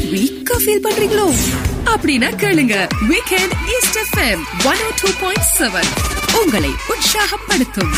வீக்கா ஃபீல் பண்றீங்களோ அப்படின்னா கேளுங்க weekend East FM one O two point seven உங்களை உற்சாகப்படுத்தும்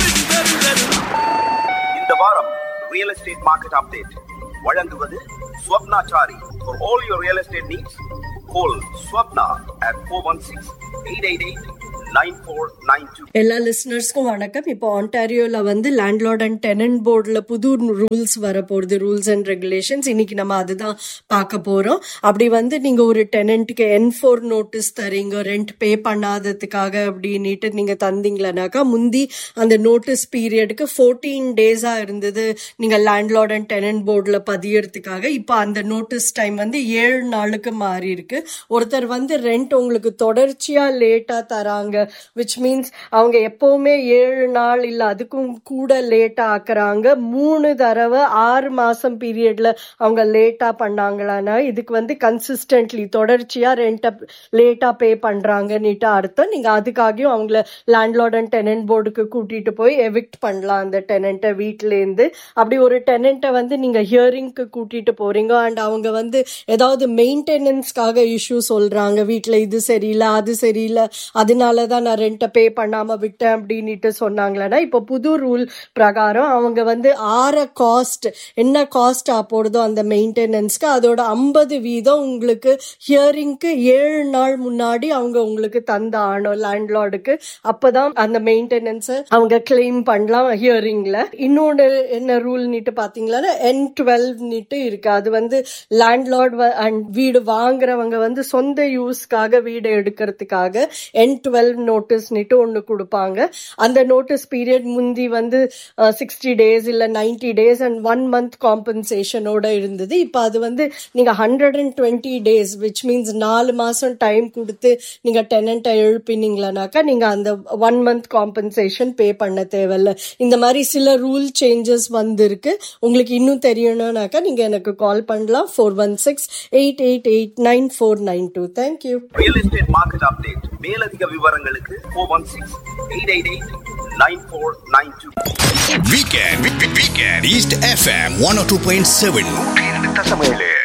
இந்த வாரம் ரியல் எஸ்டேட் மார்க்கெட் அப்டேட் வழங்குவது Swapnachari for all your real estate needs call Swapna at four one six eight eight eight nine four nine two எல்லா லிசனர்ஸ்க்கும் வணக்கம் இப்போ ஆன்டாரியோல வந்து லேண்ட்லார்ட் அண்ட் டெனன்ட் போர்டில் புது ரூல்ஸ் வரப்போகுது ரூல்ஸ் அண்ட் ரெகுலேஷன்ஸ் இன்னைக்கு நம்ம அதுதான் பார்க்க போறோம் அப்படி வந்து நீங்க ஒரு டெனண்ட்டுக்கு என் ஃபோர் நோட்டீஸ் தரீங்க ரெண்ட் பே பண்ணாததுக்காக அப்படின்னுட்டு நீங்க தந்தீங்களனாக்கா முந்தி அந்த நோட்டீஸ் பீரியடுக்கு ஃபோர்டீன் டேஸா இருந்தது நீங்க லேண்ட்லார்ட் அண்ட் டெனன்ட் போர்டில் பதியறதுக்காக இப்போ அந்த நோட்டீஸ் டைம் வந்து ஏழு நாளுக்கு மாறி இருக்கு ஒருத்தர் வந்து ரெண்ட் உங்களுக்கு தொடர்ச்சியா லேட்டா தராங்க விச் மீன்ஸ் அவங்க எப்பவுமே ஏழு நாள் இல்ல அதுக்கும் கூட லேட்டா ஆக்குறாங்க மூணு தடவை ஆறு மாசம் பீரியட்ல அவங்க லேட்டா பண்ணாங்களான்னா இதுக்கு வந்து கன்சிஸ்டன்ட்லி தொடர்ச்சியா ரெண்ட்டை லேட்டா பே பண்றாங்கன்னுட்டு அர்த்தம் நீங்க அதுக்காகவும் அவங்கள லேண்ட்லார்ட் அண்ட் டெனன்ட் போர்டுக்கு கூட்டிட்டு போய் எவிக்ட் பண்ணலாம் அந்த டெனண்ட்டை வீட்ல இருந்து அப்படி ஒரு டெனண்ட்டை வந்து நீங்க ஹியரிங்க்கு கூட்டிட்டு போறீங்க அண்ட் அவங்க வந்து ஏதாவது மெயின்டெனன்ஸ்க்காக இஷ்யூ சொல்றாங்க வீட்ல இது சரியில்லை அது சரியில்லை அதனால தான் நான் ரெண்ட்டை பே பண்ணாம விட்டேன் அப்படின்னுட்டு சொன்னாங்களேன்னா இப்போ புது ரூல் பிரகாரம் அவங்க வந்து ஆற காஸ்ட் என்ன காஸ்ட் போடுதோ அந்த மெயின்டெனன்ஸ்க்கு அதோட ஐம்பது வீதம் உங்களுக்கு ஹியரிங்க்கு ஏழு நாள் முன்னாடி அவங்க உங்களுக்கு தந்த ஆனோம் லேண்ட்லார்டுக்கு அப்பதான் அந்த மெயின்டெனன்ஸை அவங்க கிளைம் பண்ணலாம் ஹியரிங்ல இன்னொன்று என்ன ரூல் நீட்டு பாத்தீங்களா என் டுவெல் நீட்டு இருக்கு அது வந்து லேண்ட்லார்ட் அண்ட் வீடு வாங்குறவங்க வந்து சொந்த யூஸ்க்காக வீடு எடுக்கிறதுக்காக என் டுவெல் நோட்டீஸ்னுட்டு ஒன்று கொடுப்பாங்க அந்த நோட்டீஸ் பீரியட் முந்தி வந்து சிக்ஸ்டி டேஸ் இல்லை ninety days and one month காம்பன்சேஷனோட இருந்தது இப்போ அது வந்து நீங்கள் hundred and twenty days which means நாலு மாதம் டைம் கொடுத்து நீங்கள் டெனண்ட்டை எழுப்பினீங்களானாக்கா நீங்கள் அந்த ஒன் மந்த் காம்பன்சேஷன் பே பண்ண தேவையில்ல இந்த மாதிரி சில ரூல் சேஞ்சஸ் வந்திருக்கு உங்களுக்கு இன்னும் தெரியணும்னாக்கா நீங்கள் எனக்கு கால் பண்ணலாம் four one six eight eight eight nine four nine two thank you real estate market update மேலதிக விவரங்களுக்கு four one six eight eight eight nine four nine two Weekend, weekend, East FM 102.7.